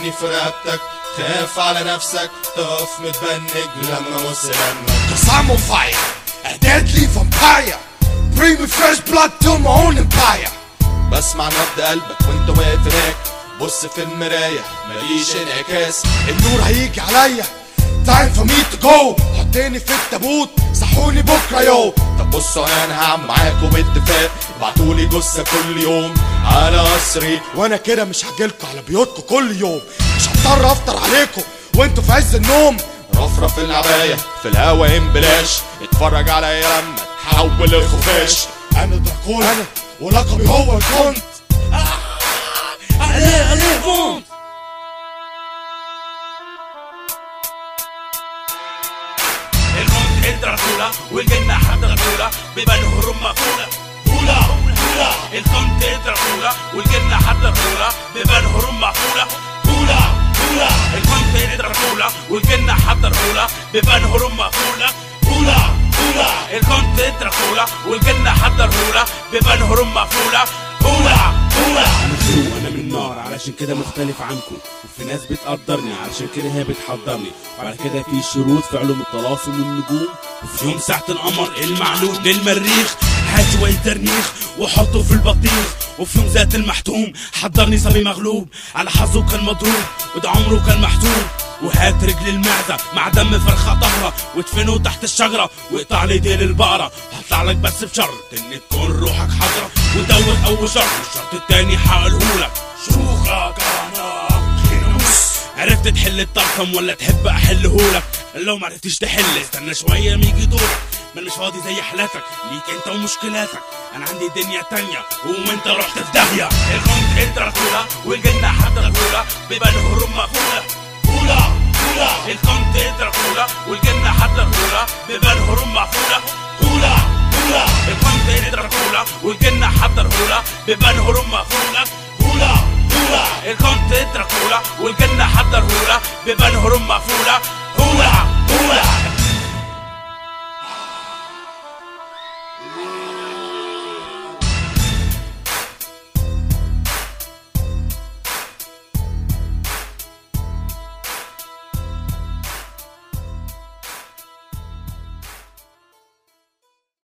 حطني في رقبتك خاف على نفسك تقف متبنج لما مص لما Cause I'm on fire, a deadly vampire. Bring me fresh blood to my own empire. بسمع نبض قلبك وانت واقف هناك بص في المراية ماليش انعكاس النور هيجي عليا Time for me to go حطيني في التابوت صحوني بكرة يو طب بصوا انا هعمل معاكوا باتفاق ابعتولي جثة كل يوم على قصري وانا كده مش هجيلكوا على بيوتكوا كل يوم مش هضطر افطر عليكوا وانتوا في عز النوم رفرف العباية في الهوا ام بلاش اتفرج عليا لما تحول الخفاش انا دراكولا انا ولقبي هو الكونت عليه عليه بوم الموت دراكولا والجنة حد دراكولا بيبان هروب مقفولة هولا هولا الكونت دراكولا والجنة حد دراكولا بيبان هروب مقفولة هولا هولا الكونت دراكولا والجنة حد دراكولا بيبان هروب مقفولة هولا هولا الكونت دراكولا والجنة حد دراكولا بيبان هروب مقفولة هولا هولا انا خلوق انا من نار علشان كده مختلف عنكم وفي ناس بتقدرني علشان كده هي بتحضرني وعلى كده في شروط في علوم التواصل والنجوم وفي يوم ساعة القمر المعلوم للمريخ هات شوية ترنيخ وحطه في البطيخ وفي يوم ذات المحتوم حضرني صبي مغلوب على حظه كان مضروب وده عمره كان محتوم وهات رجل المعدة مع دم فرخة طهرة وادفنه تحت الشجرة واقطع لي ديل البقرة هطلع لك بس بشرط ان تكون روحك حضرة ودوت اول شرط والشرط التاني هقولهولك شوخك انا خينوس عرفت تحل الطرفم ولا تحب احلهولك لو ما عرفتش تحل استنى شوية ما يجي دورك ما أنا مش فاضي زي حالاتك ليك انت ومشكلاتك انا عندي دنيا تانية وانت رحت في داهية الكونت دراكولا والجنة حد دراكولا بيبان هروب مقفولة هولا هولا الكونت دراكولا والجنة حد دراكولا بيبان هروب مقفولة هولا هولا الكونت دراكولا والجنة حد دراكولا بيبان هروب مقفولة هولا هولا الكونت دراكولا والجنة حد دراكولا بيبان هروب مقفولة هولا هولا